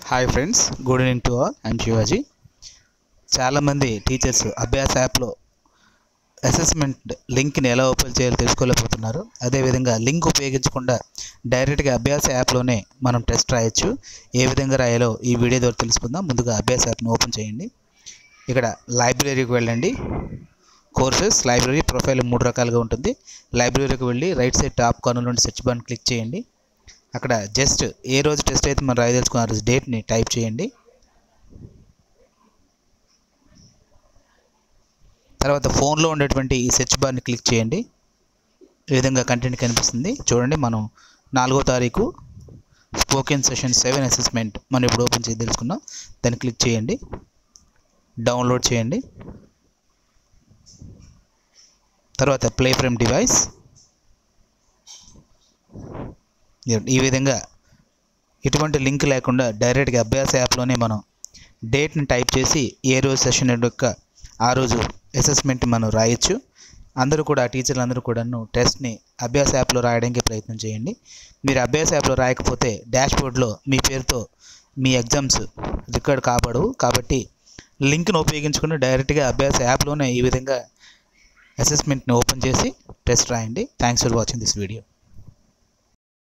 hi friends good evening to all I'm Shivaji చాలామంది teachers అభ్యాస యాప్లో అసెస్మెంట్ లింక్ని ఎలా ఓపెన్ చేయాలో తెలుసుకోలేకపోతున్నారు అదేవిధంగా లింక్ ఉపయోగించకుండా డైరెక్ట్గా అభ్యాస యాప్లోనే మనం టెస్ట్ రాయొచ్చు ఏ విధంగా రాయాలో ఈ వీడియో ద్వారా తెలుసుకుందాం ముందుగా అభ్యాస యాప్ని ఓపెన్ చేయండి ఇక్కడ లైబ్రరీకి వెళ్ళండి కోర్సెస్ లైబ్రరీ ప్రొఫైల్ మూడు రకాలుగా ఉంటుంది లైబ్రరీకి వెళ్ళి రైట్ సైడ్ టాప్ కార్నర్ నుండి సెర్చ్ బటన్ క్లిక్ చేయండి అక్కడ జస్ట్ ఏ రోజు టెస్ట్ అయితే మనం రాయదలుచుకున్న ఆ రోజు డేట్ని టైప్ చేయండి తర్వాత ఫోన్లో ఉండేటువంటి ఈ సెర్చ్ బార్ని క్లిక్ చేయండి ఈ విధంగా కంటెంట్ కనిపిస్తుంది చూడండి మనం నాలుగో తారీఖు స్పోకెన్ సెషన్ సెవెన్ అసెస్మెంట్ మనం ఇప్పుడు ఓపెన్ చేసి తెలుసుకున్నాం దాన్ని క్లిక్ చేయండి డౌన్లోడ్ చేయండి తర్వాత ప్లే ఫ్రమ్ డివైస్ ఈ విధంగా ఎటువంటి లింక్ లేకుండా డైరెక్ట్గా అభ్యాస యాప్లోనే మనం డేట్ని టైప్ చేసి ఏ రోజు సెషన్ యొక్క ఆ రోజు అసెస్మెంట్ మనం రాయొచ్చు అందరూ కూడా టీచర్లు అందరూ కూడాను టెస్ట్ని అభ్యాస యాప్లో రాయడానికి ప్రయత్నం చేయండి మీరు అభ్యాస యాప్లో రాయకపోతే డాష్ బోర్డ్లో మీ పేరుతో మీ ఎగ్జామ్స్ రికార్డ్ కాబడవు కాబట్టి లింక్ను ఉపయోగించుకుని డైరెక్ట్గా అభ్యాస యాప్లోనే ఈ విధంగా అసెస్మెంట్ని ఓపెన్ చేసి టెస్ట్ రాయండి thanks for watching this video